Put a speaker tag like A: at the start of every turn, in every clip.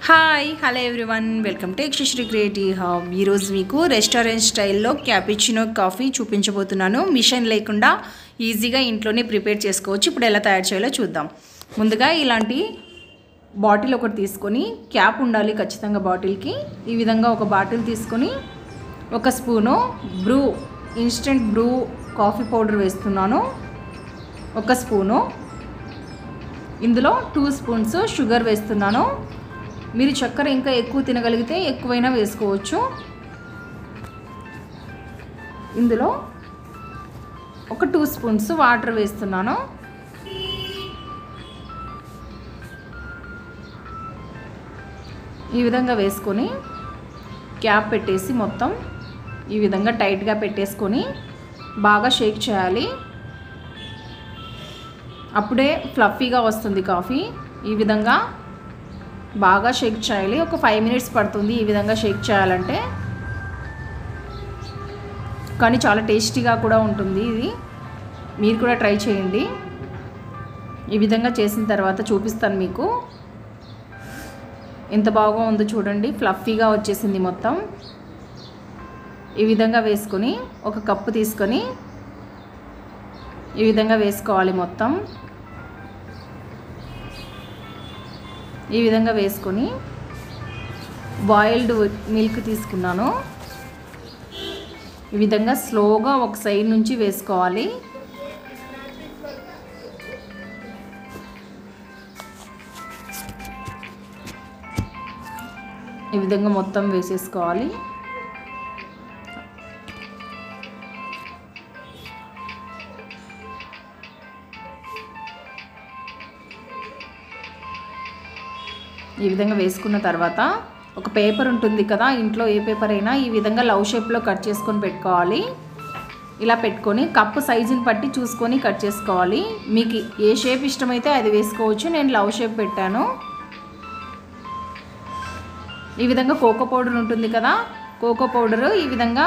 A: hi hello everyone welcome to Yakshasri creative hub ఈరోజు మీకు restaurant స్టైల్లో క్యాపిచినో కాఫీ చూపించబోతున్నాను మిషన్ లేకుండా ఈజీగా ఇంట్లోనే ప్రిపేర్ చేసుకోవచ్చు ఇప్పుడు ఎలా తయారు చేయాలో చూద్దాం ముందుగా ఇలాంటి బాటిల్ ఒకటి తీసుకొని క్యాప్ ఉండాలి ఖచ్చితంగా బాటిల్కి ఈ విధంగా ఒక బాటిల్ తీసుకొని ఒక spoon Bru instant Bru coffee powder వేస్తున్నాను ఒక స్పూను ఇందులో టూ స్పూన్స్ షుగర్ వేస్తున్నాను మీరు చక్కెర ఇంకా ఎక్కువ తినగలిగితే ఎక్కువైనా వేసుకోవచ్చు ఇందులో ఒక టూ స్పూన్స్ వాటర్ వేస్తున్నాను ఈ విధంగా వేసుకొని క్యాప్ పెట్టేసి మొత్తం ఈ విధంగా టైట్గా పెట్టేసుకొని బాగా షేక్ చేయాలి అప్పుడే ఫ్లఫీగా వస్తుంది కాఫీ ఈ విధంగా బాగా షేక్ చేయాలి ఒక ఫైవ్ మినిట్స్ పడుతుంది ఈ విధంగా షేక్ చేయాలంటే కానీ చాలా టేస్టీగా కూడా ఉంటుంది ఇది మీరు కూడా ట్రై చేయండి ఈ విధంగా చేసిన తర్వాత చూపిస్తాను మీకు ఎంత బాగా ఉందో చూడండి ఫ్లఫీగా వచ్చేసింది మొత్తం ఈ విధంగా వేసుకొని ఒక కప్పు తీసుకొని ఈ విధంగా వేసుకోవాలి మొత్తం ఈ విధంగా వేసుకొని బాయిల్డ్ మిల్క్ తీసుకున్నాను ఈ విధంగా స్లోగా ఒక సైడ్ నుంచి వేసుకోవాలి ఈ విధంగా మొత్తం వేసేసుకోవాలి ఈ విధంగా వేసుకున్న తర్వాత ఒక పేపర్ ఉంటుంది కదా ఇంట్లో ఏ పేపర్ అయినా ఈ విధంగా లవ్ షేప్లో కట్ చేసుకొని పెట్టుకోవాలి ఇలా పెట్టుకొని కప్పు సైజుని బట్టి చూసుకొని కట్ చేసుకోవాలి మీకు ఏ షేప్ ఇష్టమైతే అది వేసుకోవచ్చు నేను లవ్ షేప్ పెట్టాను ఈ విధంగా కోకో పౌడర్ ఉంటుంది కదా కోకో పౌడరు ఈ విధంగా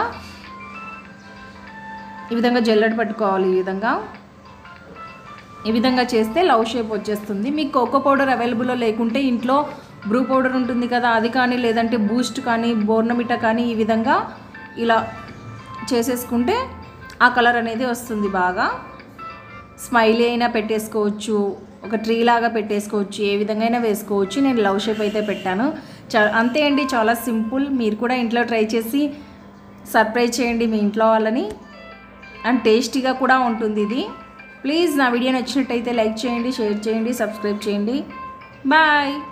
A: ఈ విధంగా జల్లెడ పట్టుకోవాలి ఈ విధంగా ఈ విధంగా చేస్తే లవ్ షేప్ వచ్చేస్తుంది మీకు కోకో పౌడర్ అవైలబుల్లో లేకుంటే ఇంట్లో బ్రూ పౌడర్ ఉంటుంది కదా అది కానీ లేదంటే బూస్ట్ కానీ బోర్నమిటా కానీ ఈ విధంగా ఇలా చేసేసుకుంటే ఆ కలర్ అనేది వస్తుంది బాగా స్మైలీ అయినా పెట్టేసుకోవచ్చు ఒక ట్రీ లాగా పెట్టేసుకోవచ్చు ఏ విధంగా అయినా వేసుకోవచ్చు నేను లవ్ షేప్ అయితే పెట్టాను చా అంతే అండి చాలా సింపుల్ మీరు కూడా ఇంట్లో ట్రై చేసి సర్ప్రైజ్ చేయండి మీ ఇంట్లో వాళ్ళని అండ్ టేస్టీగా కూడా ఉంటుంది ఇది ప్లీజ్ నా వీడియో నచ్చినట్టయితే లైక్ చేయండి షేర్ చేయండి సబ్స్క్రైబ్ చేయండి బాయ్